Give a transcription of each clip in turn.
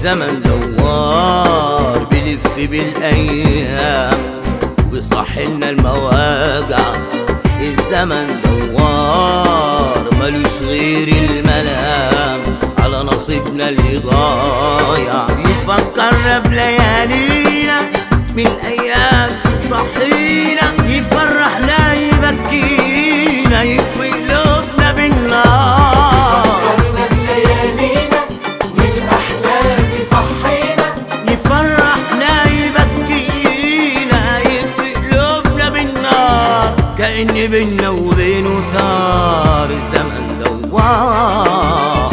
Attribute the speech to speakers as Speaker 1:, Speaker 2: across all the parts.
Speaker 1: الزمن دوار بلف بالايام وبيصحلنا المواجع الزمن دوار ملوش غير الملام على نصيبنا اللي ضايع يفكرنا بليالينا من ايام صحينا يفرحنا يبكينا يكوي قلوبنا بالنار
Speaker 2: فكرنا بليالينا من أحلام صحينا
Speaker 1: يفرحنا يبكينا يكوي قلوبنا بالنار كأن بينا وبينه تار الزمن دوار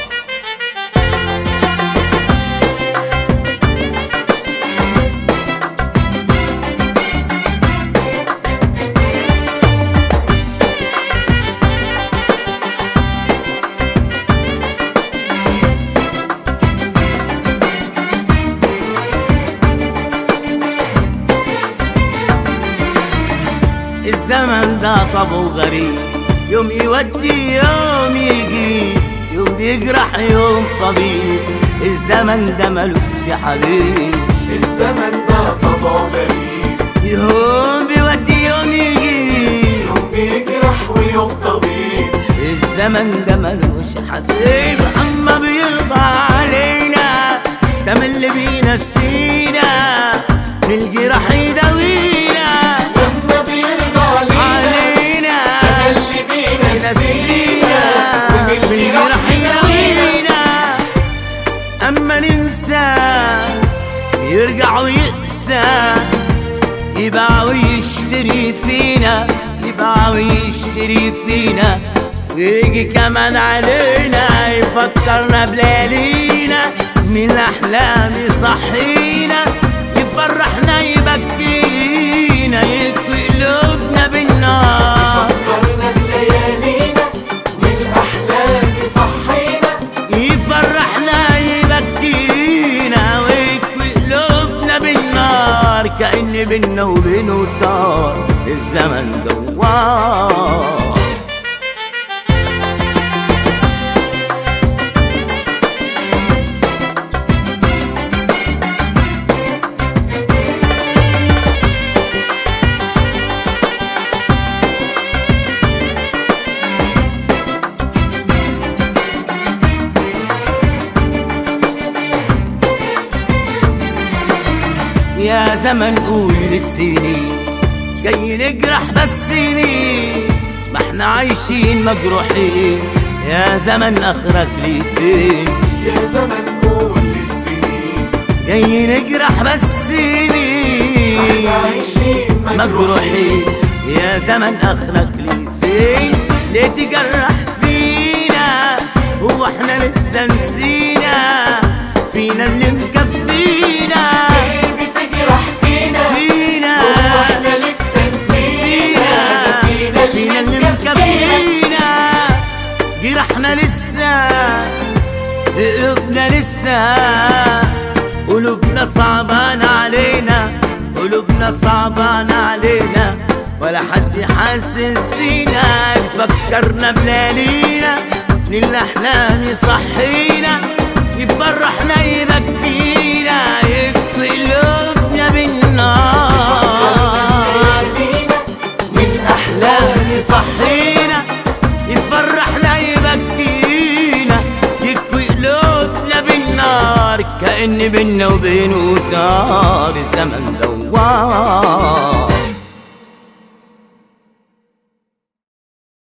Speaker 1: الزمن ده طبعه غريب يوم يودي يوم يجي يوم بيجرح يوم طبيب الزمن ده ملوش حبيب
Speaker 2: الزمن ده طبعه غريب
Speaker 1: يوم بيودي يوم يجي
Speaker 2: يوم بيجرح ويوم طبيب
Speaker 1: الزمن ده ملوش حبيب اما بيرضى علينا تملي بينسينا من الجراح يداوينا
Speaker 2: لما بيرضى علينا
Speaker 1: علينا
Speaker 2: اللي بينسينا ومن
Speaker 1: من
Speaker 2: الجراح
Speaker 1: الجراح
Speaker 2: يداوينا
Speaker 1: يداوينا اما ننسى يرجع ويقسى يباع ويشتري فينا يباع ويشتري فينا ويجي كمان علينا يفكرنا بليالينا من الاحلام يصحينا يفرحنا يبكينا يكوي قلوبنا بالنار
Speaker 2: فكرنا بليالينا من أحلام صحينا
Speaker 1: يفرحنا يبكينا ويكوي قلوبنا بالنار كأن بينا وبينه طار الزمن دوار يا زمن قول للسنين جاي نجرح بس سنين ما احنا عايشين مجروحين يا زمن اخرك لي فين
Speaker 2: يا زمن قول للسنين
Speaker 1: جاي نجرح بس سنين
Speaker 2: احنا عايشين
Speaker 1: مجروحين يا زمن اخرك لي فين ليه تجرح فينا هو احنا لسه نسينا فينا اللي مكفينا
Speaker 2: ليه بتجرح فينا
Speaker 1: فينا
Speaker 2: هو احنا لسه نسينا ده فينا
Speaker 1: فينا اللي
Speaker 2: اللي مكفينا
Speaker 1: مكفينا جرحنا لسه قلوبنا لسه قلوبنا صعبان علينا قلوبنا صعبان علينا ولا حد حاسس بينا يفكرنا بليالينا من الأحلام يصحينا يفرحنا يبكينا يكفي قلوبنا بالنار
Speaker 2: ليالينا من
Speaker 1: أحلام
Speaker 2: أحلام
Speaker 1: يصحينا يفرحنا يبكينا يكوي قلوبنا بالنار كأن بينا وبينه دار زمن دوار